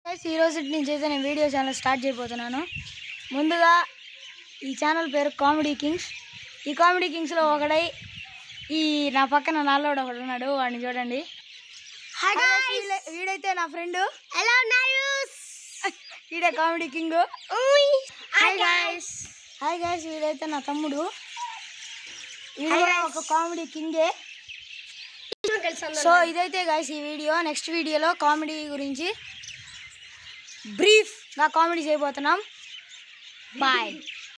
guys ఈ రోజు నుంచి అయితే నేను వీడియో ఛానల్ స్టార్ట్ చేయబోతున్నాను ముందుగా ఈ ఛానల్ పేరు కామెడీ కింగ్స్ ఈ కామెడీ కింగ్స్లో ఒకడై ఈ నా పక్కన నాలోడు ఒకడు ఉన్నాడు వాడిని చూడండి వీళ్ళ- వీడైతే నా ఫ్రెండ్ ఎలా ఉన్నారు వీడే comedy king hi guys hi guys వీడైతే నా తమ్ముడు వీడు కూడా ఒక కామెడీ కింగే సో ఇదైతే గైస్ ఈ వీడియో నెక్స్ట్ వీడియోలో కామెడీ గురించి బ్రీఫ్గా కామెడీ చేయబోతున్నాం బాయ్